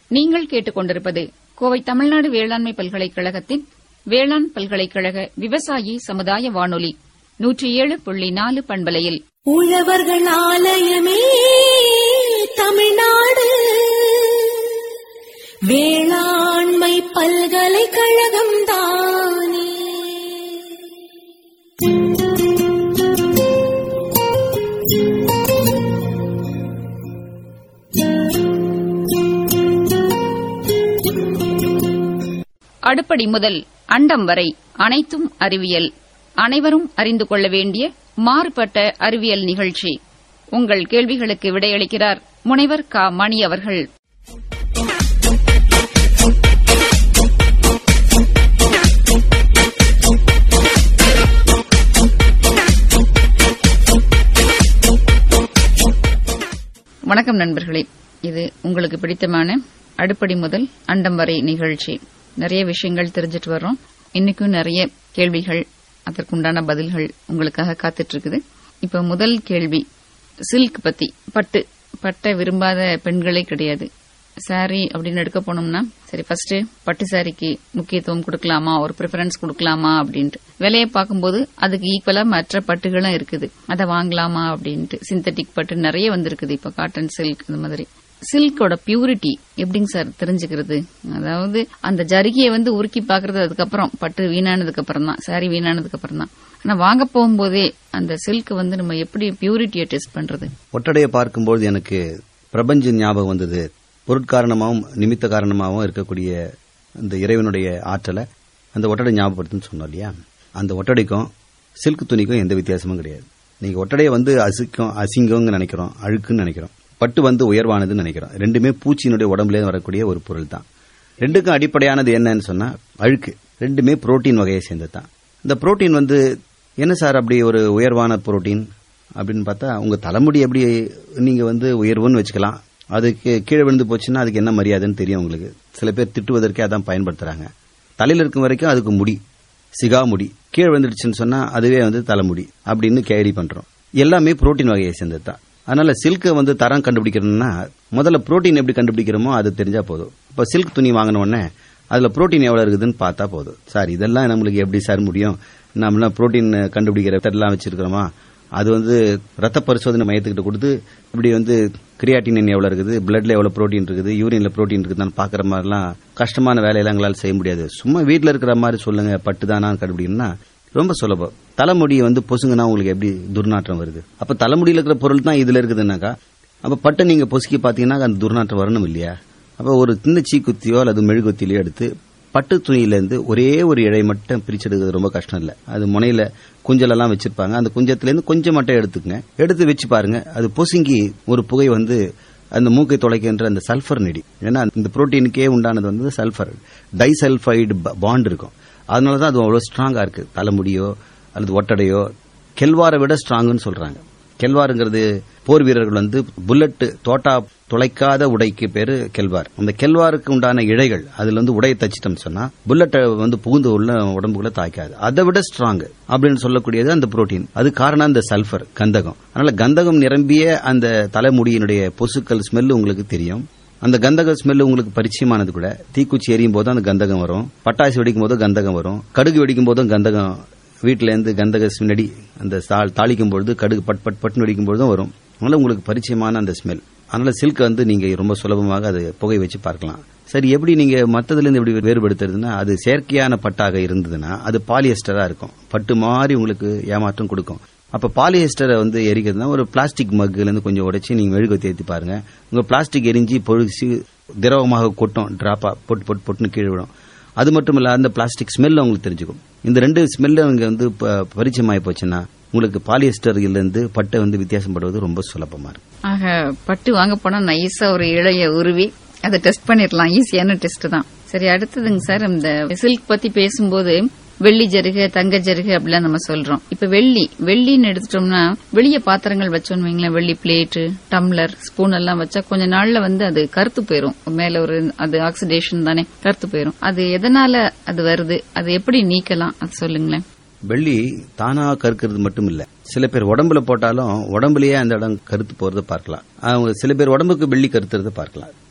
நீங்கள் கேட்டுக்கொண்டிருப்பது கோவை தமிழ்நாடு வேளாண்மை பல்கலைக்கழகத்தின் வேளாண் பல்கலைக்கழக விவசாயி சமுதாய வானொலி நூற்றி ஏழு புள்ளி நாலு பண்பலையில் உழவர்கள் ஆலயமே தமிழ்நாடு வேளாண்மை பல்கலைக்கழகம் தானே அடுப்படி முதல் அண்டம் வரை அனைத்தும் அறிவியல் அனைவரும் அறிந்து கொள்ள வேண்டிய மாறுபட்ட அறிவியல் நிகழ்ச்சி உங்கள் கேள்விகளுக்கு விடையளிக்கிறார் முனைவர் க மணி அவர்கள் வணக்கம் நண்பர்களே இது உங்களுக்கு பிடித்தமான அடுப்படி முதல் அண்டம் வரை நிகழ்ச்சி நிறைய விஷயங்கள் தெரிஞ்சிட்டு வர்றோம் இன்னைக்கும் நிறைய கேள்விகள் அதற்குண்டான பதில்கள் உங்களுக்காக காத்துட்டு இருக்குது இப்ப முதல் கேள்வி சில்க் பத்தி பட்டு பட்டை விரும்பாத பெண்களே கிடையாது சாரி அப்படின்னு எடுக்க போனோம்னா சரி ஃபர்ஸ்ட் பட்டு சாரிக்கு முக்கியத்துவம் கொடுக்கலாமா ஒரு ப்ரிஃபரன்ஸ் கொடுக்கலாமா அப்படின்ட்டு விலையை பார்க்கும்போது அதுக்கு ஈக்குவலா மற்ற பட்டுகளும் இருக்குது அதை வாங்கலாமா அப்படின்ட்டு சிந்தட்டிக் பட்டு நிறைய வந்திருக்குது இப்ப காட்டன் சில்க் இந்த மாதிரி சில்கோட பியூரிட்டி எப்படிங்க சார் தெரிஞ்சுக்கிறது அதாவது அந்த ஜரிகையை வந்து உருக்கி பாக்குறது அதுக்கப்புறம் பட்டு வீணானதுக்கு அப்புறம் தான் சாரி வீணானதுக்கு அப்புறம் தான் ஆனா வாங்க போகும்போதே அந்த சில்க் வந்து நம்ம எப்படி பியூரிட்டியை டெஸ்ட் பண்றது ஒட்டடையை பார்க்கும்போது எனக்கு பிரபஞ்ச ஞாபகம் வந்தது பொருட்காரணமாகவும் நிமித்த காரணமாகவும் இருக்கக்கூடிய அந்த இறைவனுடைய ஆற்றலை அந்த ஒட்டடை ஞாபகப்படுத்துன்னு சொன்னோம் இல்லையா அந்த ஒட்டடைக்கும் சில்க் துணிக்கும் எந்த வித்தியாசமும் கிடையாது நீங்க ஒட்டடையை வந்து அசிக்கும் அசிங்கம்னு நினைக்கிறோம் அழுக்குன்னு நினைக்கிறோம் பட்டு வந்து உயர்வானதுன்னு நினைக்கிறோம் ரெண்டுமே பூச்சியினுடைய உடம்புல வரக்கூடிய ஒரு பொருள் தான் ரெண்டுக்கும் அடிப்படையானது என்னன்னு சொன்னா அழுக்கு ரெண்டுமே புரோட்டீன் வகையை சேர்ந்தது தான் இந்த புரோட்டீன் வந்து என்ன சார் அப்படி ஒரு உயர்வான புரோட்டீன் அப்படின்னு பார்த்தா உங்க தலைமுடி எப்படி நீங்க வந்து உயர்வுன்னு வச்சுக்கலாம் அதுக்கு கீழே விழுந்து போச்சுன்னா அதுக்கு என்ன மரியாதைன்னு தெரியும் உங்களுக்கு சில பேர் திட்டுவதற்கே அதான் பயன்படுத்துறாங்க தலையில இருக்கும் வரைக்கும் அதுக்கு முடி சிகா முடி கீழே விழுந்துடுச்சுன்னு சொன்னா அதுவே வந்து தலைமுடி அப்படின்னு கேலி பண்றோம் எல்லாமே புரோட்டீன் வகையை சேர்ந்தது தான் அதனால சில்கை வந்து தரம் கண்டுபிடிக்கணும்னா முதல்ல புரோட்டீன் எப்படி கண்டுபிடிக்கிறோமோ அது தெரிஞ்சா போதும் இப்போ சில்க் துணி வாங்கின உடனே அதுல புரோட்டீன் எவ்வளவு இருக்குதுன்னு பார்த்தா போதும் சார் இதெல்லாம் நம்மளுக்கு எப்படி சார் முடியும் நம்மளாம் புரோட்டீன் கண்டுபிடிக்கிற எல்லாம் வச்சிருக்கிறோமா அது வந்து ரத்த பரிசோதனை மையத்துக்கிட்ட கொடுத்து இப்படி வந்து கிரியாட்டின் எவ்வளவு இருக்குது பிளட்ல எவ்வளவு புரோட்டீன் இருக்குது யூரின்ல புரோட்டீன் இருக்குதான்னு பாக்குற மாதிரிலாம் கஷ்டமான வேலையெல்லாம் எங்களால் செய்ய முடியாது சும்மா வீட்டில் இருக்கிற மாதிரி சொல்லுங்க பட்டு தானா கண்டுபிடிக்கணும்னா ரொம்ப சுலபம் தலைமுடி வந்து பொசுங்கன்னா உங்களுக்கு எப்படி துர்நாற்றம் வருது அப்ப தலைமுடியில் இருக்கிற பொருள் தான் இதுல இருக்குதுன்னாக்கா அப்ப பட்டை நீங்க பொசுக்கி பாத்தீங்கன்னா அந்த துர்நாற்றம் வரணும் இல்லையா அப்ப ஒரு சின்ன சீக்குத்தியோ அல்லது மெழுகுத்திலையோ எடுத்து பட்டு துணியிலேருந்து ஒரே ஒரு இழை மட்டும் பிரிச்செடுக்கிறது ரொம்ப கஷ்டம் இல்லை அது முனையில குஞ்சலெல்லாம் வச்சிருப்பாங்க அந்த குஞ்சத்திலேருந்து கொஞ்சம் மட்டும் எடுத்துக்கங்க எடுத்து வச்சு பாருங்க அது பொசுங்கி ஒரு புகை வந்து அந்த மூக்கை தொலைக்கின்ற அந்த சல்ஃபர் நெடி ஏன்னா இந்த புரோட்டீனுக்கே உண்டானது வந்து சல்ஃபர் டைசல்ஃபைடு பாண்ட் இருக்கும் அதனால தான் அது அவ்வளோ ஸ்ட்ராங்கா இருக்கு தலைமுடியோ அல்லது ஒட்டடையோ கெல்வாரை விட ஸ்ட்ராங்குன்னு சொல்றாங்க கெல்வாருங்கிறது போர் வீரர்கள் வந்து புல்லட் தோட்டா துளைக்காத உடைக்கு பேரு கெல்வார் அந்த கெல்வாருக்கு உண்டான இழைகள் அதுல வந்து உடையை தச்சிட்டோம் சொன்னா புல்லட்டை வந்து புகுந்து உள்ள உடம்புக்குள்ள தாக்காது அதை விட ஸ்ட்ராங் அப்படின்னு சொல்லக்கூடியது அந்த புரோட்டீன் அது காரணம் அந்த சல்ஃபர் கந்தகம் அதனால கந்தகம் நிரம்பிய அந்த தலைமுடியினுடைய பொசுக்கள் ஸ்மெல் உங்களுக்கு தெரியும் அந்த கந்தக ஸ்மெல் உங்களுக்கு பரிச்சயமானது கூட தீக்குச்சி எரியும் போதும் அந்த கந்தகம் வரும் பட்டாசு வெடிக்கும் போதும் கந்தகம் வரும் கடுகு வெடிக்கும் போதும் கந்தகம் வீட்டில இருந்து கந்தக நடி அந்த தாளிக்கும் பொழுது கடுகு பட் பட் பட்னு வெடிக்கும் பொழுதும் வரும் அதனால உங்களுக்கு பரிச்சயமான அந்த ஸ்மெல் அதனால சில்க் வந்து நீங்க ரொம்ப சுலபமாக அது புகை வச்சு பார்க்கலாம் சரி எப்படி நீங்க மத்ததுல இருந்து எப்படி வேறுபடுத்துறதுன்னா அது செயற்கையான பட்டாக இருந்ததுன்னா அது பாலியஸ்டரா இருக்கும் பட்டு மாதிரி உங்களுக்கு ஏமாற்றம் கொடுக்கும் அப்ப பாலியஸ்டரை வந்து எரிக்கிறதுனா ஒரு பிளாஸ்டிக் மக்ல இருந்து கொஞ்சம் உடைச்சு நீங்க மெழுகு ஏற்றி பாருங்க உங்க பிளாஸ்டிக் எரிஞ்சு பொழுசி திரவமாக கொட்டும் டிராப்பா பொட்டு பொட்டு பொட்டுன்னு கீழே விடும் அது மட்டும் இல்ல அந்த பிளாஸ்டிக் ஸ்மெல் உங்களுக்கு தெரிஞ்சுக்கும் இந்த ரெண்டு ஸ்மெல்ல அங்க வந்து பரிச்சயமாயி போச்சுன்னா உங்களுக்கு பாலியஸ்டர் இருந்து பட்டை வந்து வித்தியாசப்படுவது ரொம்ப சுலபமா இருக்கு ஆக பட்டு வாங்க போனா நைஸா ஒரு இழைய உருவி அதை டெஸ்ட் பண்ணிடலாம் ஈஸியான டெஸ்ட் தான் சரி அடுத்ததுங்க சார் இந்த சில்க் பத்தி பேசும்போது வெள்ளி ஜருகு தங்க ஜருகு அப்படிலாம் நம்ம சொல்றோம் இப்ப வெள்ளி வெள்ளின்னு எடுத்துட்டோம்னா வெளிய பாத்திரங்கள் வச்சோம்னு வைங்களேன் வெள்ளி பிளேட்டு டம்ளர் ஸ்பூன் எல்லாம் வச்சா கொஞ்ச நாள்ல வந்து அது கருத்து போயிரும் மேல ஒரு அது ஆக்சிடேஷன் தானே கருத்து போயிரும் அது எதனால அது வருது அது எப்படி நீக்கலாம் அது சொல்லுங்களேன் வெள்ளி தானா கருக்கிறது மட்டும் இல்ல சில பேர் உடம்புல போட்டாலும் உடம்புலயே அந்த இடம் கருத்து போறத பார்க்கலாம் அவங்க சில பேர் உடம்புக்கு வெள்ளி கருத்துறத பார்க்கலாம்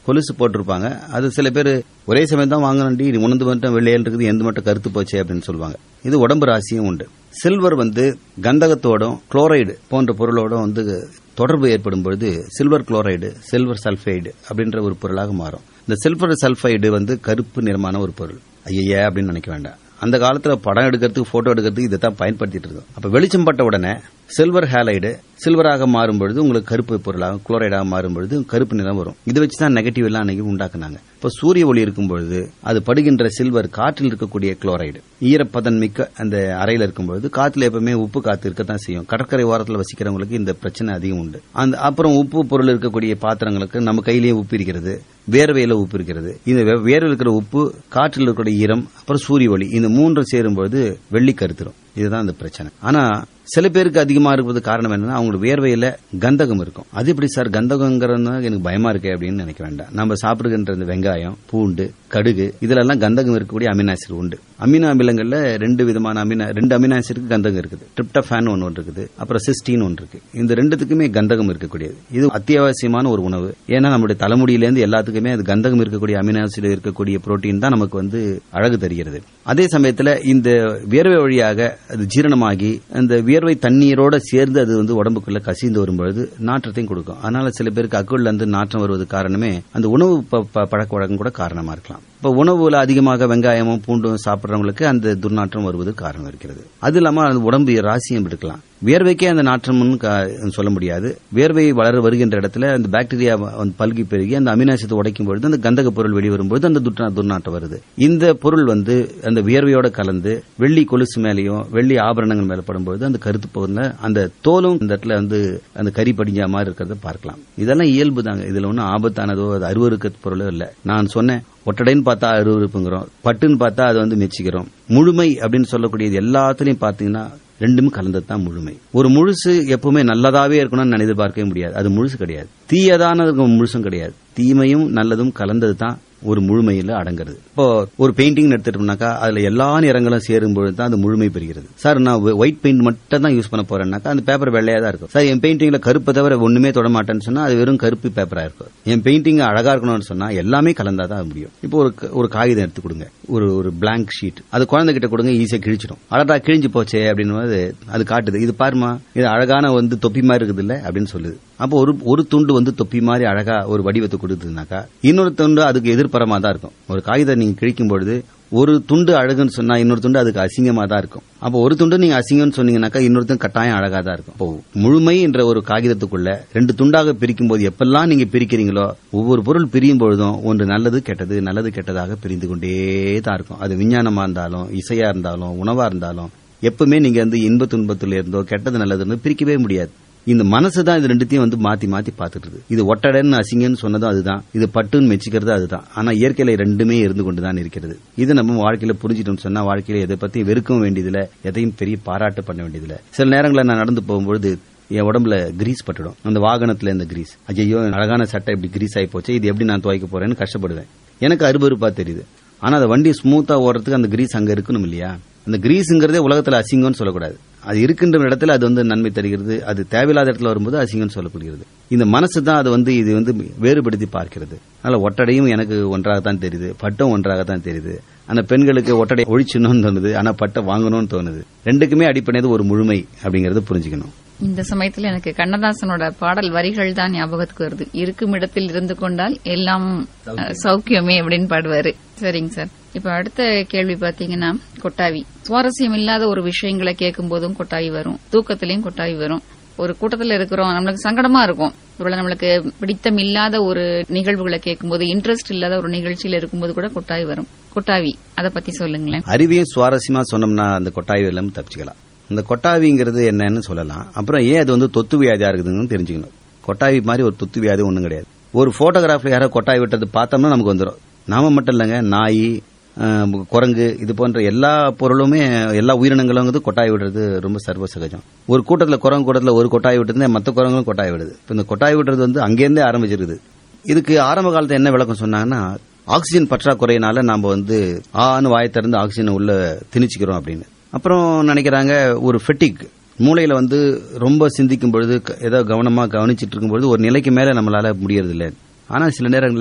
கொலுசு போட்டிருப்பாங்க அது சில பேர் ஒரே சமயம் தான் வாங்கணும்டி இது உணர்ந்து மட்டும் வெள்ளையல் இருக்குது எந்த மட்டும் கருத்து போச்சு அப்படின்னு சொல்லுவாங்க இது உடம்பு ராசியும் உண்டு சில்வர் வந்து கந்தகத்தோடும் குளோரைடு போன்ற பொருளோடும் வந்து தொடர்பு ஏற்படும் பொழுது சில்வர் குளோரைடு சில்வர் சல்ஃபைடு அப்படின்ற ஒரு பொருளாக மாறும் இந்த சில்வர் சல்ஃபைடு வந்து கருப்பு நிறமான ஒரு பொருள் ஐய அப்படின்னு நினைக்க வேண்டாம் அந்த காலத்துல படம் எடுக்கிறதுக்கு போட்டோ எடுக்கிறதுக்கு இதை தான் பயன்படுத்திட்டு இருக்கோம் அப்ப வெளிச்சம் பட்ட உடனே சில்வர் ஹேலைடு சில்வராக மாறும் பொழுது உங்களுக்கு கருப்பு பொருளாக குளோரைடாக மாறும் பொழுது கருப்பு நிறம் வரும் இதை வச்சு தான் நெகட்டிவ் எல்லாம் அன்னைக்கு உண்டாக்குனாங்க இப்ப சூரிய ஒளி இருக்கும் பொழுது அது படுகின்ற சில்வர் காற்றில் இருக்கக்கூடிய குளோரைடு ஈரப்பதன் மிக்க அந்த அறையில் இருக்கும் பொழுது காத்துல எப்பவுமே உப்பு காத்து இருக்கத்தான் செய்யும் கடற்கரை ஓரத்தில் வசிக்கிறவங்களுக்கு இந்த பிரச்சனை அதிகம் உண்டு அந்த அப்புறம் உப்பு பொருள் இருக்கக்கூடிய பாத்திரங்களுக்கு நம்ம கையிலேயே உப்பு இருக்கிறது வேர்வையில உப்பு இருக்கிறது இந்த வே- வேர்வையில் இருக்கிற உப்பு காற்றில் இருக்கக்கூடிய ஈரம் அப்புறம் சூரிய ஒளி இந்த மூன்று சேரும்பொழுது வெள்ளி கருத்துரும் இதுதான் அந்த பிரச்சனை ஆனா சில பேருக்கு அதிகமா இருக்கிறது காரணம் என்னன்னா அவங்களோட வேர்வையில கந்தகம் இருக்கும் அது எப்படி சார் கந்தகங்கிறது எனக்கு பயமா இருக்கே அப்படின்னு நினைக்க வேண்டாம் நம்ம சாப்பிடுகின்ற இந்த வெங்காயம் பூண்டு கடுகு இதுல எல்லாம் கந்தகம் இருக்கக்கூடிய அமினோ ஆசிட் உண்டு அமினோ அமிலங்கள்ல ரெண்டு விதமான அமினோ ரெண்டு அமினோ ஆசிட்க்கு கந்தகம் இருக்குது ட்ரிப்டோஃபான் ஒன்று ஒன்று இருக்குது அப்புறம் சிஸ்டின் ஒன்று இருக்கு இந்த ரெண்டுத்துக்குமே கந்தகம் இருக்கக்கூடியது இது அத்தியாவசியமான ஒரு உணவு ஏன்னா நம்முடைய தலைமுடியிலேருந்து எல்லாத்துக்குமே அது கந்தகம் இருக்கக்கூடிய அமினோ ஆசிட் இருக்கக்கூடிய புரோட்டீன் தான் நமக்கு வந்து அழகு தருகிறது அதே சமயத்துல இந்த வியர்வை வழியாக அது ஜீரணமாகி அந்த வியர்வை தண்ணீரோட சேர்ந்து அது வந்து உடம்புக்குள்ள கசிந்து வரும்பொழுது நாற்றத்தையும் கொடுக்கும் அதனால சில பேருக்கு அக்குள்ள இருந்து நாற்றம் வருவது காரணமே அந்த உணவு ப- ப- பழக்க வழக்கம் கூட காரணமா இருக்கலாம் இப்ப உணவுல அதிகமாக வெங்காயமும் பூண்டும் சாப்பிடுறவங்களுக்கு அந்த துர்நாற்றம் வருவது காரணம் இருக்கிறது அது இல்லாம அந்த உடம்பு ராசியம் இருக்கலாம் வியர்வைக்கே அந்த நாற்றம்னு கா- சொல்ல முடியாது வியர்வை வளர வருகின்ற இடத்துல அந்த பாக்டீரியா வந்து பல்கி பெருகி அந்த அமினாசத்தை உடைக்கும் பொழுது அந்த கந்தக பொருள் வெளிவரும்பொழுது அந்த துர்நா- துர்நாற்றம் வருது இந்த பொருள் வந்து அந்த வியர்வையோட கலந்து வெள்ளி கொலுசு மேலேயும் வெள்ளி ஆபரணங்கள் மேல படும்பொழுது அந்த கருத்து பகுதியில் அந்த தோலும் இந்த இடத்துல வந்து அந்த கறி படிஞ்ச மாதிரி இருக்கிறத பார்க்கலாம் இதெல்லாம் இயல்பு தாங்க இதுல ஒன்றும் ஆபத்தானதோ அது அருவருக்க பொருளோ இல்லை நான் சொன்னேன் ஒட்டடைன்னு பார்த்தா அருவருப்புங்கிறோம் பட்டுன்னு பார்த்தா அதை வந்து மெச்சிக்கிறோம் முழுமை அப்படின்னு சொல்லக்கூடியது எல்லாத்துலயும் பாத்தீங்கன்னா ரெண்டுமே கலந்தது தான் முழுமை ஒரு முழுசு எப்பவுமே நல்லதாவே இருக்கணும்னு எதிர்பார்க்கவே முடியாது அது முழுசு கிடையாது தீயதானது முழுசும் கிடையாது தீமையும் நல்லதும் கலந்தது தான் ஒரு முழுமையில அடங்குறது இப்போ ஒரு பெயிண்டிங் எடுத்துட்டோம்னாக்கா அதுல எல்லா நிறங்களும் சேரும் பொழுது தான் அது முழுமை பெறுகிறது சார் நான் ஒயிட் பெயிண்ட் மட்டும் தான் யூஸ் பண்ண போறேன்னாக்கா அந்த பேப்பர் வெள்ளையா தான் இருக்கும் சார் என் பெயிண்டிங்ல கருப்பை தவிர ஒண்ணுமே தொட மாட்டேன்னு சொன்னா அது வெறும் கருப்பு பேப்பரா இருக்கும் என் பெயிண்டிங் அழகா இருக்கணும்னு சொன்னா எல்லாமே கலந்தா தான் முடியும் இப்போ ஒரு க- ஒரு காகிதம் எடுத்து கொடுங்க ஒரு ஒரு blank ஷீட் அது குழந்தைகிட்ட கொடுங்க ஈஸியா கிழிச்சிடும் அழகா கிழிஞ்சு போச்சே அப்படின்னு போது அது காட்டுது இது பாருமா இது அழகான வந்து தொப்பி மாதிரி இருக்குது இல்ல அப்படின்னு சொல்லுது அப்போ ஒரு ஒரு துண்டு வந்து தொப்பி மாதிரி அழகா ஒரு வடிவத்தை கொடுத்ததுனாக்கா இன்னொரு துண்டு அதுக்கு எதிர்பரமா தான் இருக்கும் ஒரு காகிதம் நீங்க கிழிக்கும் பொழுது ஒரு துண்டு அழகுன்னு சொன்னா இன்னொரு துண்டு அதுக்கு அசிங்கமா தான் இருக்கும் அப்போ ஒரு துண்டு நீங்க அசிங்கம்னு சொன்னீங்கன்னாக்கா இன்னொருத்தன் கட்டாயம் அழகா தான் இருக்கும் அப்போ முழுமை என்ற ஒரு காகிதத்துக்குள்ள ரெண்டு துண்டாக பிரிக்கும் போது எப்பெல்லாம் நீங்க பிரிக்கிறீங்களோ ஒவ்வொரு பொருள் பிரியும் பொழுதும் ஒன்று நல்லது கெட்டது நல்லது கெட்டதாக பிரிந்து கொண்டே தான் இருக்கும் அது விஞ்ஞானமா இருந்தாலும் இசையா இருந்தாலும் உணவா இருந்தாலும் எப்பவுமே நீங்க வந்து இன்ப துன்பத்துல இருந்தோ கெட்டது நல்லதுன்னு பிரிக்கவே முடியாது இந்த மனசு தான் இது ரெண்டுத்தையும் வந்து மாத்தி மாத்தி பார்த்துட்டு இருக்கு இது ஒட்டடன்னு அசிங்கன்னு சொன்னதும் அதுதான் இது பட்டுன்னு மெச்சிக்கிறது அதுதான் ஆனா இயற்கையில ரெண்டுமே இருந்து கொண்டு தான் இருக்கிறது இது நம்ம வாழ்க்கையில புரிஞ்சிட்டோம்னு சொன்னா வாழ்க்கையில எதை பத்தி வெறுக்கவும் வேண்டியதில்ல எதையும் பெரிய பாராட்டு பண்ண வேண்டியதில்ல சில நேரங்களில் நான் நடந்து போகும்பொழுது என் உடம்புல கிரீஸ் பட்டுடும் அந்த வாகனத்துல இந்த கிரீஸ் ஐயோ அழகான சட்டை இப்படி கிரீஸ் ஆகி போச்சு இது எப்படி நான் துவைக்க போறேன்னு கஷ்டப்படுவேன் எனக்கு அருபருப்பா தெரியுது ஆனா அந்த வண்டி ஸ்மூத்தா ஓடுறதுக்கு அந்த கிரீஸ் அங்க இருக்கணும் இல்லையா அந்த கிரீஸுங்கிறதே உலகத்துல அசிங்கம்னு சொல்லக்கூடாது அது இருக்கின்ற இடத்துல அது வந்து நன்மை தருகிறது அது தேவையில்லாத இடத்துல வரும்போது அசிங்கம்னு சொல்லப்படுகிறது இந்த மனசு தான் அது வந்து இது வந்து வேறுபடுத்தி பார்க்கிறது அதனால ஒட்டடையும் எனக்கு ஒன்றாக தான் தெரியுது பட்டம் ஒன்றாக தான் தெரியுது ஆனா பெண்களுக்கு ஒட்டடை ஒழிச்சணும்னு தோணுது ஆனா பட்டை வாங்கணும்னு தோணுது ரெண்டுக்குமே அடிப்படையது ஒரு முழுமை அப்படிங்கறத புரிஞ்சுக்கணும் இந்த சமயத்துல எனக்கு கண்ணதாசனோட பாடல் வரிகள் தான் ஞாபகத்துக்கு வருது இருக்கும் இடத்தில் இருந்து கொண்டால் எல்லாம் அஹ், சௌக்கியமே அப்படின்னு பாடுவாரு சரிங்க சார் இப்ப அடுத்த கேள்வி பாத்தீங்கன்னா கொட்டாவி சுவாரஸ்யம் இல்லாத ஒரு விஷயங்களை கேட்கும் போதும் கொட்டாவி வரும் தூக்கத்திலயும் கொட்டாவி வரும் ஒரு கூட்டத்துல இருக்கிறோம் நம்மளுக்கு சங்கடமா இருக்கும் ஒருவேளை நம்மளுக்கு பிடித்தம் இல்லாத ஒரு நிகழ்வுகளை கேட்கும்போது இன்ட்ரெஸ்ட் இல்லாத ஒரு நிகழ்ச்சியில இருக்கும்போது கூட கொட்டாவி வரும் கொட்டாவி அத பத்தி சொல்லுங்களேன் அறிவையும் சுவாரஸ்யமா சொன்னோம்னா அந்த கொட்டாவி எல்லாம் தப்பிச்சுக்கலாம் இந்த கொட்டாவிங்கிறது என்னன்னு சொல்லலாம் அப்புறம் ஏன் அது வந்து தொத்து வியாதியா இருக்குதுன்னு தெரிஞ்சுக்கணும் கொட்டாவி மாதிரி ஒரு தொத்து வியாதி ஒன்றும் கிடையாது ஒரு போட்டோகிராஃப்ல யாரோ கொட்டாவி விட்டது பார்த்தோம்னா நமக்கு வந்துடும் நாம மட்டும் இல்லைங்க நாய் ஆஹ், குரங்கு இது போன்ற எல்லா பொருளுமே எல்லா உயிரினங்களும் வந்து கொட்டாய் விடுறது ரொம்ப சர்வ சகஜம் ஒரு கூட்டத்தில் குரங்கு கூட்டத்தில் ஒரு கொட்டாய் விட்டுருந்தா மற்ற குரங்களும் கொட்டாய் விடுது இப்போ இந்த கொட்டாய் விடுறது வந்து அங்கேருந்தே ஆரம்பிச்சிருக்குது இதுக்கு ஆரம்ப காலத்துல என்ன விளக்கம் சொன்னாங்கன்னா ஆக்சிஜன் பற்றாக்குறையினால நாம வந்து ஆன்னு வாயை திறந்து ஆக்சிஜனை உள்ள திணிச்சுக்கிறோம் அப்படின்னு அப்புறம் நினைக்கிறாங்க ஒரு ஃபெட்டிக் மூளையில வந்து ரொம்ப சிந்திக்கும் பொழுது க- ஏதோ கவனமா கவனிச்சிட்டு இருக்கும் பொழுது ஒரு நிலைக்கு மேல நம்மளால முடியறது இல்லை ஆனா சில நேரங்களில்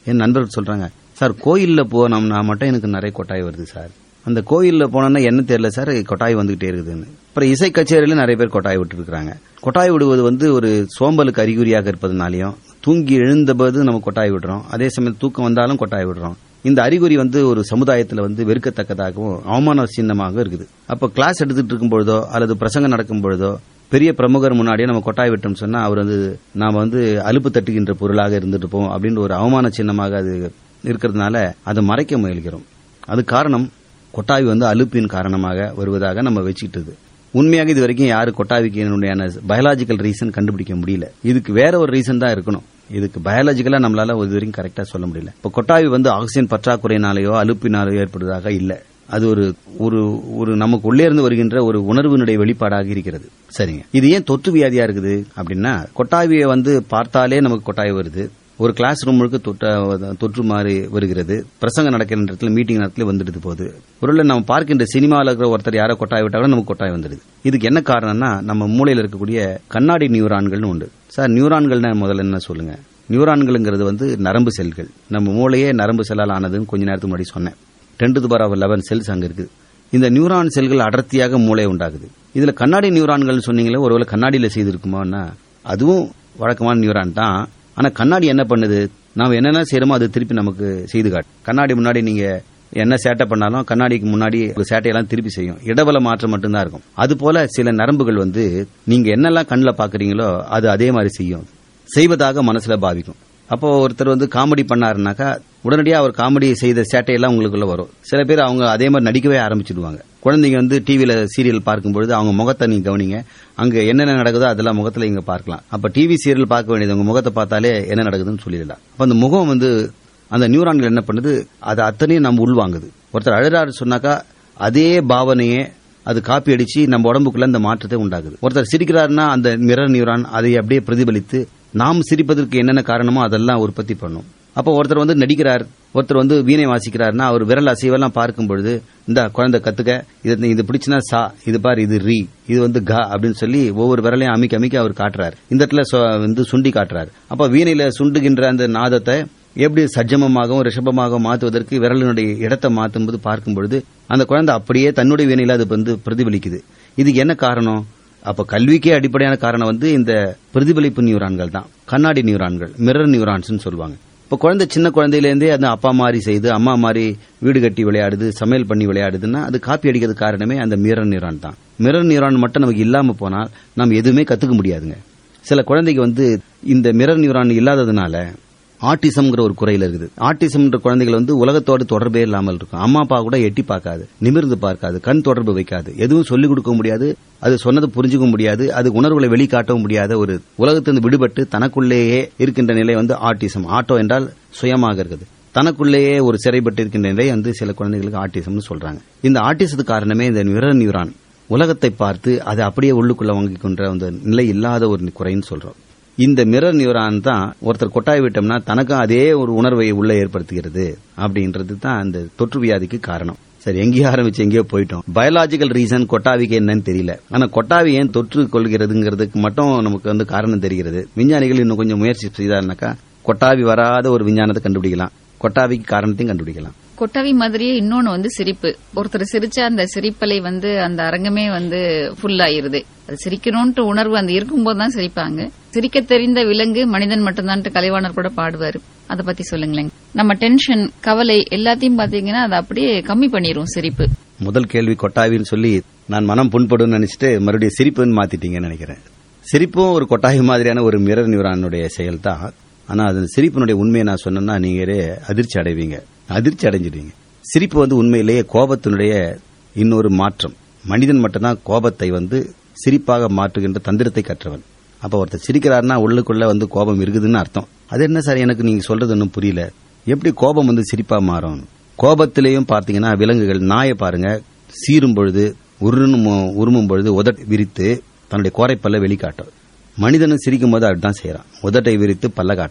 என் நண்பர்கள் சொல்றாங்க சார் கோயில்ல போனோம்னா மட்டும் எனக்கு நிறைய கொட்டாய் வருது சார் அந்த கோயில்ல போனோம்னா என்ன தெரியல சார் கொட்டாய் வந்துகிட்டே இருக்குதுன்னு அப்புறம் இசை கச்சேரியில நிறைய பேர் கொட்டாய் விட்டு இருக்காங்க கொட்டாய் விடுவது வந்து ஒரு சோம்பலுக்கு அறிகுறியாக இருப்பதனாலையும் தூங்கி எழுந்தபோது நம்ம கொட்டாய் விடுறோம் அதே சமயம் தூக்கம் வந்தாலும் கொட்டாய் விடுறோம் இந்த அறிகுறி வந்து ஒரு சமுதாயத்துல வந்து வெறுக்கத்தக்கதாகவும் அவமான சின்னமாக இருக்குது அப்ப கிளாஸ் எடுத்துட்டு இருக்கும் பொழுதோ அல்லது பிரசங்கம் நடக்கும் பொழுதோ பெரிய பிரமுகர் முன்னாடியே நம்ம கொட்டாய் விட்டோம் சொன்னா அவர் வந்து நாம வந்து அலுப்பு தட்டுகின்ற பொருளாக இருந்துட்டு இருப்போம் அப்படின்ற ஒரு அவமான சின்னமாக அது இருக்கிறதுனால அதை மறைக்க முயல்கிறோம் அது காரணம் கொட்டாவி வந்து அலுப்பின் காரணமாக வருவதாக நம்ம வச்சுக்கிட்டது உண்மையாக இது வரைக்கும் யாரு கொட்டாவிக்கு என்னுடைய பயாலாஜிக்கல் ரீசன் கண்டுபிடிக்க முடியல இதுக்கு வேற ஒரு ரீசன் தான் இருக்கணும் இதுக்கு பயாலஜிக்கலா நம்மளால இது வரைக்கும் கரெக்டா சொல்ல முடியல இப்ப கொட்டாவி வந்து ஆக்சிஜன் பற்றாக்குறையினாலேயோ அலுப்பினாலேயோ ஏற்படுவதாக இல்ல அது ஒரு ஒரு ஒரு நமக்கு உள்ளே இருந்து வருகின்ற ஒரு உணர்வினுடைய வெளிப்பாடாக இருக்கிறது சரிங்க இது ஏன் தொற்று வியாதியா இருக்குது அப்படின்னா கொட்டாவியை வந்து பார்த்தாலே நமக்கு கொட்டாய் வருது ஒரு கிளாஸ் ரூம் முழுக்க தொட்ட- தொற்று மாறி வருகிறது பிரசங்கம் நடக்கிற இடத்துல மீட்டிங் நேரத்துல வந்துடுது போகுது ஒருவேளை நம்ம பார்க்கின்ற சினிமாவில் இருக்கிற ஒருத்தர் யாரோ கொட்டாய் விட்டா கூட நமக்கு கொட்டாய் வந்துடுது இதுக்கு என்ன காரணம்னா நம்ம மூளையில இருக்கக்கூடிய கண்ணாடி நியூரான்கள்னு உண்டு சார் நியூரான்கள்னா முதல்ல என்ன சொல்லுங்க நியூரான்கள்ங்கிறது வந்து நரம்பு செல்கள் நம்ம மூளையே நரம்பு செல்லால் ஆனதுன்னு கொஞ்ச நேரத்துக்கு முன்னாடி சொன்னேன் ten to power eleven cells அங்க இருக்குது இந்த நியூரான் செல்கள் அடர்த்தியாக மூளை உண்டாகுது இதுல கண்ணாடி நியூரான்கள் சொன்னீங்களே ஒருவேளை கண்ணாடியில செய்திருக்குமோன்னா அதுவும் வழக்கமான நியூரான் தான் ஆனா கண்ணாடி என்ன பண்ணுது நாம என்னென்ன செய்யறோமோ அது திருப்பி நமக்கு செய்து காட்டும் கண்ணாடி முன்னாடி நீங்க என்ன சேட்டை பண்ணாலும் கண்ணாடிக்கு முன்னாடி ஒரு சேட்டையெல்லாம் திருப்பி செய்யும் இடபல மாற்றம் மட்டும்தான் இருக்கும் அது போல சில நரம்புகள் வந்து நீங்க என்னெல்லாம் கண்ணில் பாக்குறீங்களோ அது அதே மாதிரி செய்யும் செய்வதாக மனசுல பாவிக்கும் அப்போ ஒருத்தர் வந்து காமெடி பண்ணாருனாக்கா உடனடியா அவர் காமெடி செய்த சேட்டையெல்லாம் உங்களுக்குள்ள வரும் சில பேர் அவங்க அதே மாதிரி நடிக்கவே ஆரம்பிச்சிடுவாங்க குழந்தைங்க வந்து டிவியில சீரியல் பார்க்கும்பொழுது அவங்க முகத்தை நீங்க கவனிங்க அங்க என்னென்ன நடக்குதோ அதெல்லாம் முகத்துல இங்க பார்க்கலாம் அப்ப டிவி சீரியல் பார்க்க வேண்டியது உங்க முகத்தை பார்த்தாலே என்ன நடக்குதுன்னு சொல்லிடலாம் அப்ப அந்த முகம் வந்து அந்த நியூரான்கள் என்ன பண்ணுது அது அத்தனையும் நம்ம உள்வாங்குது ஒருத்தர் அழுறாரு சொன்னாக்கா அதே பாவனையே அது காப்பி அடிச்சு நம்ம உடம்புக்குள்ள அந்த மாற்றத்தை உண்டாகுது ஒருத்தர் சிரிக்கிறாருன்னா அந்த மிரர் நியூரான் அதை அப்படியே பிரதிபலித்து நாம் சிரிப்பதற்கு என்னென்ன காரணமோ அதெல்லாம் உற்பத்தி பண்ணும் அப்போ ஒருத்தர் வந்து நடிக்கிறார் ஒருத்தர் வந்து வீணை வாசிக்கிறார்னா அவர் விரல் அசைவெல்லாம் பார்க்கும் பொழுது இந்த குழந்தை கத்துக்க இது இது பிடிச்சுனா சா இது பார் இது ரீ இது வந்து க அப்படின்னு சொல்லி ஒவ்வொரு விரலையும் அமைக்க அமைக்க அவர் காட்டுறார் இந்த இடத்துல சொ- வந்து சுண்டி காட்டுறார் அப்ப வீணையில சுண்டுகின்ற அந்த நாதத்தை எப்படி சஜ்ஜமமாகவும் ரிஷபமாகவும் மாற்றுவதற்கு விரலினுடைய இடத்தை மாற்றும் போது பார்க்கும் பொழுது அந்த குழந்தை அப்படியே தன்னுடைய வீணையில அது வந்து பிரதிபலிக்குது இதுக்கு என்ன காரணம் அப்ப கல்விக்கே அடிப்படையான காரணம் வந்து இந்த பிரதிபலிப்பு நியூரான்கள் தான் கண்ணாடி நியூரான்கள் மிரர் நியூரான்ஸ் சொல்லுவாங்க இப்ப குழந்தை சின்ன குழந்தையிலேருந்தே அது அப்பா மாதிரி செய்து அம்மா மாதிரி வீடு கட்டி விளையாடுது சமையல் பண்ணி விளையாடுதுன்னா அது காப்பி அடிக்கிறது காரணமே அந்த மிரர் நியூரான் தான் மிரர் நியூரான் மட்டும் நமக்கு இல்லாம போனால் நம்ம எதுவுமே கத்துக்க முடியாதுங்க சில குழந்தைக்கு வந்து இந்த மிரர் நியூரான் இல்லாததுனால ஆட்டிசம்ங்கிற ஒரு குறையில இருக்குது ஆட்டிசம்ன்ற குழந்தைகள் வந்து உலகத்தோடு தொடர்பே இல்லாமல் இருக்கும் அம்மா அப்பா கூட எட்டி பார்க்காது நிமிர்ந்து பார்க்காது கண் தொடர்பு வைக்காது எதுவும் சொல்லிக் கொடுக்க முடியாது அது சொன்னது புரிஞ்சுக்க முடியாது அது உணர்வுகளை வெளிக்காட்டவும் முடியாத ஒரு உலகத்திலிருந்து விடுபட்டு தனக்குள்ளேயே இருக்கின்ற நிலை வந்து ஆட்டிசம் ஆட்டோ என்றால் சுயமாக இருக்குது தனக்குள்ளேயே ஒரு சிறைப்பட்டு இருக்கின்ற நிலை வந்து சில குழந்தைகளுக்கு ஆட்டிசம்னு சொல்றாங்க இந்த ஆட்டிசத்துக்கு காரணமே இந்த மிரர் நியூரான் உலகத்தை பார்த்து அதை அப்படியே உள்ளுக்குள்ள வாங்கிக் கொண்ட அந்த நிலை இல்லாத ஒரு குறைன்னு சொல்றோம் இந்த மிரர் நியூரான் தான் ஒருத்தர் கொட்டாய் விட்டோம்னா தனக்கும் அதே ஒரு உணர்வை உள்ள ஏற்படுத்துகிறது அப்படின்றது தான் அந்த தொற்று வியாதிக்கு காரணம் சரி எங்கேயோ ஆரம்பிச்சு எங்கேயோ போயிட்டோம் பயாலாஜிக்கல் ரீசன் கொட்டாவிக்கு என்னன்னு தெரியல ஆனா கொட்டாவி ஏன் தொற்று கொள்கிறதுங்கிறதுக்கு மட்டும் நமக்கு வந்து காரணம் தெரிகிறது விஞ்ஞானிகள் இன்னும் கொஞ்சம் முயற்சி செய்தாருனாக்கா கொட்டாவி வராத ஒரு விஞ்ஞானத்தை கண்டுபிடிக்கலாம் கொட்டாவிக்கு காரணத்தையும் கண்டுபிடிக்கலாம் கொட்டாவி மாதிரியே இன்னொன்னு வந்து சிரிப்பு ஒருத்தர் சிரிச்சா அந்த சிரிப்பலை வந்து அந்த அரங்கமே வந்து ஃபுல் ஆயிருது அது சிரிக்கணும்ட்டு உணர்வு அந்த இருக்கும்போது தான் சிரிப்பாங்க சிரிக்க தெரிந்த விலங்கு மனிதன் மட்டும்தான் கலைவாணர் கூட பாடுவாரு அத பத்தி சொல்லுங்களேன் நம்ம டென்ஷன் கவலை எல்லாத்தையும் பாத்தீங்கன்னா அதை அப்படியே கம்மி பண்ணிரும் சிரிப்பு முதல் கேள்வி கொட்டாவின்னு சொல்லி நான் மனம் புண்படும் நினைச்சிட்டு மறுபடியும் சிரிப்புன்னு மாத்திட்டீங்கன்னு நினைக்கிறேன் சிரிப்பும் ஒரு கொட்டாவி மாதிரியான ஒரு மிரர் நியூரானுடைய செயல் தான் ஆனா அது சிரிப்பினுடைய உண்மையை நான் சொன்னேன்னா நீங்களே அதிர்ச்சி அடைவீங்க அதிர்ச்சி அடைஞ்சிடுவீங்க சிரிப்பு வந்து உண்மையிலேயே கோபத்தினுடைய இன்னொரு மாற்றம் மனிதன் மட்டும்தான் கோபத்தை வந்து சிரிப்பாக மாற்றுகின்ற தந்திரத்தை கற்றவன் அப்ப ஒருத்தர் சிரிக்கிறாருன்னா உள்ளுக்குள்ள வந்து கோபம் இருக்குதுன்னு அர்த்தம் அது என்ன சார் எனக்கு நீங்க சொல்றது ஒன்றும் புரியல எப்படி கோபம் வந்து சிரிப்பா மாறும் கோபத்திலையும் பார்த்தீங்கன்னா விலங்குகள் நாயை பாருங்க சீரும் பொழுது உருணும் உருமும் பொழுது உதட் விரித்து தன்னுடைய கோரைப்பல்ல வெளிக்காட்டும் மனிதனும் சிரிக்கும் போது அப்படிதான் செய்யறான் உதட்டை விரித்து பல்ல காட்டுறான்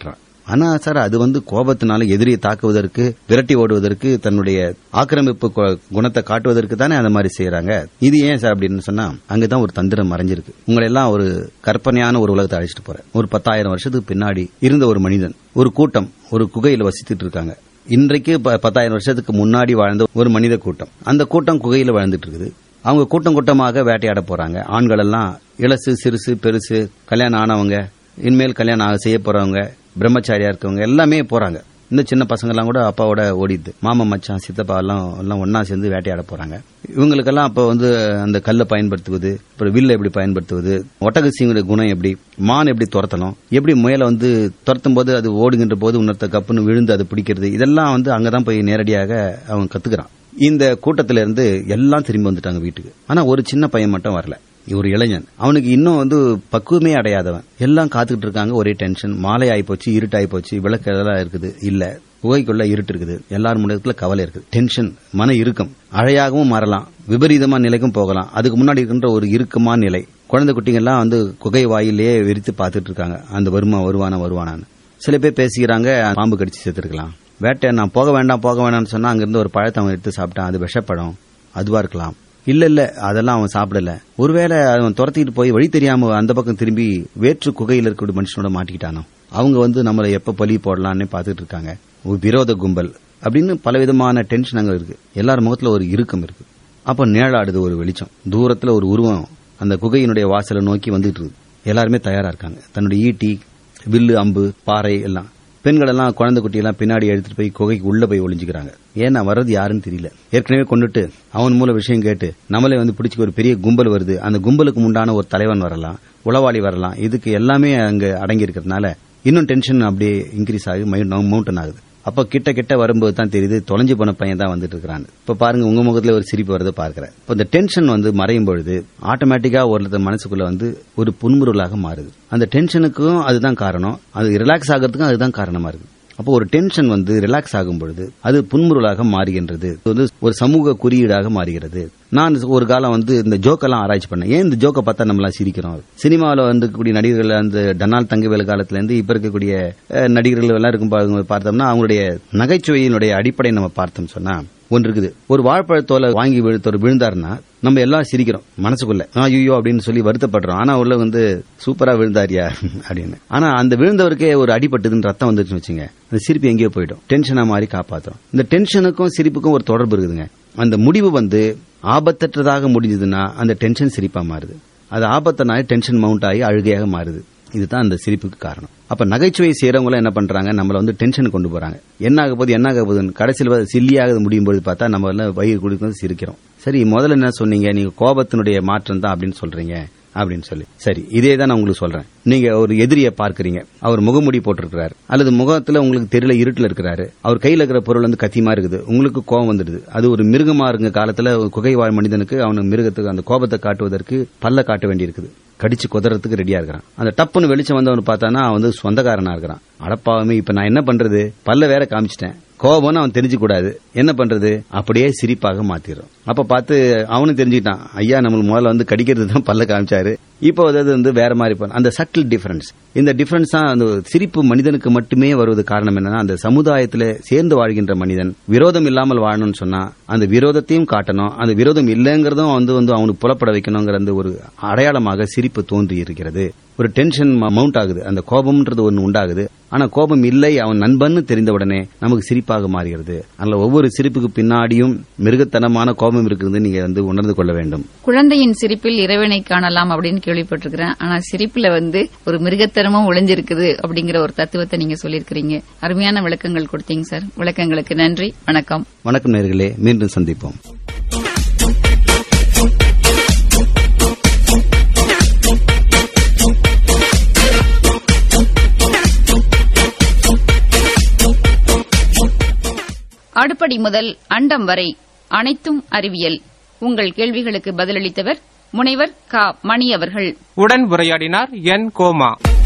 ஆனா சார் அது வந்து கோபத்தினால எதிரியை தாக்குவதற்கு விரட்டி ஓடுவதற்கு தன்னுடைய ஆக்கிரமிப்பு கு- குணத்தை காட்டுவதற்கு தானே அந்த மாதிரி செய்யறாங்க இது ஏன் சார் அப்படின்னு சொன்னா அங்கதான் ஒரு தந்திரம் மறைஞ்சிருக்கு உங்களை எல்லாம் ஒரு கற்பனையான ஒரு உலகத்தை அழைச்சிட்டு போறேன் ஒரு பத்தாயிரம் வருஷத்துக்கு பின்னாடி இருந்த ஒரு மனிதன் ஒரு கூட்டம் ஒரு குகையில வசித்துட்டு இருக்காங்க இன்றைக்கு ப- பத்தாயிரம் வருஷத்துக்கு முன்னாடி வாழ்ந்த ஒரு மனித கூட்டம் அந்த கூட்டம் குகையில வாழ்ந்துட்டு இருக்குது அவங்க கூட்டம் கூட்டமாக வேட்டையாட போறாங்க ஆண்கள் எல்லாம் இளசு சிறுசு பெருசு கல்யாணம் ஆனவங்க இனிமேல் கல்யாணம் ஆக செய்ய போறவங்க பிரம்மச்சாரியா இருக்கவங்க எல்லாமே போறாங்க இந்த சின்ன பசங்க எல்லாம் கூட அப்பாவோட ஓடிடுது மாமா மச்சான் சித்தப்பா எல்லாம் எல்லாம் ஒன்னா சேர்ந்து வேட்டையாட போறாங்க இவங்களுக்கெல்லாம் அப்ப வந்து அந்த கல்லை பயன்படுத்துவது அப்புறம் வில்ல எப்படி பயன்படுத்துவது ஒட்டகசிங்களுடைய குணம் எப்படி மான் எப்படி துரத்தணும் எப்படி முயலை வந்து துரத்தும் போது அது ஓடுகின்ற போது இன்னொருத்த கப்புன்னு விழுந்து அது பிடிக்கிறது இதெல்லாம் வந்து அங்கதான் போய் நேரடியாக அவன் கத்துக்கிறான் இந்த கூட்டத்தில இருந்து எல்லாம் திரும்பி வந்துட்டாங்க வீட்டுக்கு ஆனா ஒரு சின்ன பையன் மட்டும் வரல ஒரு இளைஞன் அவனுக்கு இன்னும் வந்து பக்குவமே அடையாதவன் எல்லாம் காத்துக்கிட்டு இருக்காங்க ஒரே டென்ஷன் மாலை ஆயிப்போச்சு இருட்டாயி போச்சு விளக்கு எல்லாம் இருக்குது இல்ல குகைக்குள்ள இருட்டு இருக்குது எல்லாரும் முன்னத்துல கவலை இருக்குது டென்ஷன் மன இறுக்கம் அழையாகவும் மாறலாம் விபரீதமா நிலைக்கும் போகலாம் அதுக்கு முன்னாடி இருக்கின்ற ஒரு இறுக்கமான நிலை குழந்தை குட்டிங்கெல்லாம் வந்து குகை வாயிலேயே விரித்து பார்த்துட்டு இருக்காங்க அந்த வருமா வருவானா வருவானான்னு சில பேர் பேசிக்கிறாங்க பாம்பு கடிச்சு செத்துருக்கலாம் வேட்டை நான் போக வேண்டாம் போக வேண்டாம்னு சொன்னா அங்கிருந்து ஒரு பழத்தை அவன் எடுத்து சாப்பிட்டான் அது விஷப்படம் அதுவா இருக்கலாம் இல்ல இல்ல அதெல்லாம் அவன் சாப்பிடல ஒருவேளை அவன் துரத்திட்டு போய் வழி தெரியாம அந்த பக்கம் திரும்பி வேற்று குகையில் இருக்கக்கூடிய மனுஷனோட மாட்டிக்கிட்டானோ அவங்க வந்து நம்மளை எப்ப பலி போடலாம்னு பாத்துட்டு இருக்காங்க ஒரு விரோத கும்பல் அப்படின்னு பலவிதமான டென்ஷன் அங்க இருக்கு எல்லார் முகத்துல ஒரு இறுக்கம் இருக்கு அப்ப நிழலாடுது ஒரு வெளிச்சம் தூரத்துல ஒரு உருவம் அந்த குகையினுடைய வாசலை நோக்கி வந்துட்டு இருக்கு எல்லாருமே தயாரா இருக்காங்க தன்னுடைய ஈட்டி வில்லு அம்பு பாறை எல்லாம் பெண்கள் எல்லாம் குழந்தை குட்டியெல்லாம் பின்னாடி எடுத்துட்டு போய் குகைக்கு உள்ள போய் ஒளிஞ்சுக்கிறாங்க ஏன்னா வர்றது யாருன்னு தெரியல ஏற்கனவே கொண்டுட்டு அவன் மூல விஷயம் கேட்டு நம்மளே வந்து பிடிச்சி ஒரு பெரிய கும்பல் வருது அந்த கும்பலுக்கு முண்டான ஒரு தலைவன் வரலாம் உளவாளி வரலாம் இதுக்கு எல்லாமே அங்க அடங்கி இருக்கிறதுனால இன்னும் டென்ஷன் அப்படியே இன்க்ரீஸ் ஆகி மவுண்டன் ஆகுது அப்ப கிட்ட கிட்ட வரும்போது தான் தெரியுது தொலைஞ்சு போன பையன் தான் வந்துட்டு இருக்கான் இப்ப பாருங்க உங்க முகத்துல ஒரு சிரிப்பு வரதை பார்க்கிறேன் இப்ப இந்த டென்ஷன் வந்து மறையும் பொழுது ஆட்டோமேட்டிக்கா ஒருத்தர் மனசுக்குள்ள வந்து ஒரு புன்முறுவலாக மாறுது அந்த டென்ஷனுக்கும் அதுதான் காரணம் அது ரிலாக்ஸ் ஆகிறதுக்கும் அதுதான் காரணமா இருக்கு அப்போ ஒரு டென்ஷன் வந்து ரிலாக்ஸ் ஆகும் பொழுது அது புன்முறுவலாக மாறுகின்றது இது வந்து ஒரு சமூக குறியீடாக மாறுகிறது நான் ஒரு காலம் வந்து இந்த ஜோக்கெல்லாம் ஆராய்ச்சி பண்ணேன் ஏன் இந்த ஜோக்கை பார்த்தா நம்மளாம் சிரிக்கிறோம் சினிமாவில் வந்துக்கூடிய நடிகர்கள் அந்த டனால் தங்கவேல் காலத்துல இருந்து இப்ப இருக்கக்கூடிய அஹ், நடிகர்கள் எல்லாம் இருக்கும் பா- பார்த்தோம்னா அவங்களுடைய நகைச்சுவையினுடைய அடிப்படை நம்ம பார்த்தோம் சொன்னா ஒன்று இருக்குது ஒரு வாழைப்பழத்தோலை வாங்கி விழுத்தவர் விழுந்தாருன்னா நம்ம எல்லாம் சிரிக்கிறோம் மனசுக்குள்ள ஐயோ அப்படின்னு சொல்லி வருத்தப்படுறோம் ஆனா உள்ள வந்து சூப்பரா விழுந்தாரியா அப்படின்னு ஆனா அந்த விழுந்தவருக்கே ஒரு அடிபட்டதுன்னு ரத்தம் வந்துச்சுன்னு வச்சுங்க அந்த சிரிப்பு எங்கேயோ போயிடும் டென்ஷனா மாதிரி காப்பாத்தும் இந்த டென்ஷனுக்கும் சிரிப்புக்கும் ஒரு தொடர்பு இருக்குதுங்க அந்த முடிவு வந்து ஆபத்தற்றதாக முடிஞ்சதுன்னா அந்த டென்ஷன் சிரிப்பா மாறுது அது ஆபத்தனாய் டென்ஷன் மவுண்ட் ஆகி அழுகையாக மாறுது இதுதான் அந்த சிரிப்புக்கு காரணம் அப்ப நகைச்சுவை செய்யறவங்க என்ன பண்றாங்க நம்மள வந்து டென்ஷன் கொண்டு போறாங்க என்ன ஆக போகுது என்ன ஆக போகுதுன்னு கடைசியில் சில்லியாக முடியும் பொழுது பார்த்தா நம்ம எல்லாம் வயிறு குடிக்கும் சிரிக்கிறோம் சரி முதல்ல என்ன சொன்னீங்க நீங்க கோபத்தினுடைய மாற்றம் தான் அப்படின்னு சொல்றீங்க அப்படின்னு சொல்லி சரி இதே தான் நான் உங்களுக்கு சொல்றேன் நீங்க ஒரு எதிரியை பார்க்கறீங்க அவர் முகமுடி போட்டிருக்கிறாரு அல்லது முகத்துல உங்களுக்கு தெரியல இருட்டுல இருக்கிறாரு அவர் கையில இருக்கிற பொருள் வந்து கத்தியமா இருக்குது உங்களுக்கு கோபம் வந்துடுது அது ஒரு மிருகமா இருங்க காலத்துல ஒரு குகை வாழ் மனிதனுக்கு அவனுக்கு மிருகத்துக்கு அந்த கோபத்தை காட்டுவதற்கு பல்ல காட்ட வேண்டியிருக்குது கடிச்சு குதறதுக்கு ரெடியா இருக்கிறான் அந்த டப்புன்னு வெளிச்சம் வந்தவனு பார்த்தானா அவன் வந்து சொந்தக்காரனா இருக்கிறான் அடப்பாவமே இப்ப நான் என்ன பண்றது பல்ல வேற காமிச்சிட்டேன் கோபம்னு அவன் தெரிஞ்சு கூடாது என்ன பண்றது அப்படியே சிரிப்பாக மாத்திரும் அப்ப பார்த்து அவனும் தெரிஞ்சுக்கிட்டான் ஐயா நம்மளுக்கு முதல்ல வந்து கடிக்கிறது தான் பல்ல காமிச்சாரு இப்போ அதாவது வந்து வேற மாதிரி பண்ண அந்த சட்டில் டிஃபரன்ஸ் இந்த டிஃபரன்ஸ் தான் அந்த சிரிப்பு மனிதனுக்கு மட்டுமே வருவது காரணம் என்னன்னா அந்த சமுதாயத்துல சேர்ந்து வாழ்கின்ற மனிதன் விரோதம் இல்லாமல் வாழணும்னு சொன்னா அந்த விரோதத்தையும் காட்டணும் அந்த விரோதம் இல்லைங்கிறதும் வந்து வந்து அவனுக்கு புலப்பட வைக்கணுங்கிற அந்த ஒரு அடையாளமாக சிரிப்பு தோன்றி இருக்கிறது ஒரு டென்ஷன் மவுண்ட் ஆகுது அந்த கோபம்ன்றது ஒன்று உண்டாகுது ஆனா கோபம் இல்லை அவன் நண்பன்னு தெரிந்த உடனே நமக்கு சிரிப்பாக மாறுகிறது அதனால ஒவ்வொரு சிரிப்புக்கு பின்னாடியும் மிருகத்தனமான கோபம் இருக்குது நீங்க வந்து உணர்ந்து கொள்ள வேண்டும் குழந்தையின் சிரிப்பில் இறைவனை காணலாம் அப்படின்னு கேள்விப்பட்டிருக்கிறேன் ஆனா சிரிப்புல வந்து ஒரு மிருகத்தனமும் ஒளிஞ்சிருக்குது அப்படிங்கிற ஒரு தத்துவத்தை நீங்க சொல்லியிருக்கிறீங்க அருமையான விளக்கங்கள் கொடுத்தீங்க சார் விளக்கங்களுக்கு நன்றி வணக்கம் வணக்கம் நேர்களே மீண்டும் சந்திப்போம் அடுப்படி முதல் அண்டம் வரை அனைத்தும் அறிவியல் உங்கள் கேள்விகளுக்கு பதிலளித்தவர் முனைவர் க மணி அவர்கள் உடன் உரையாடினார் என் கோமா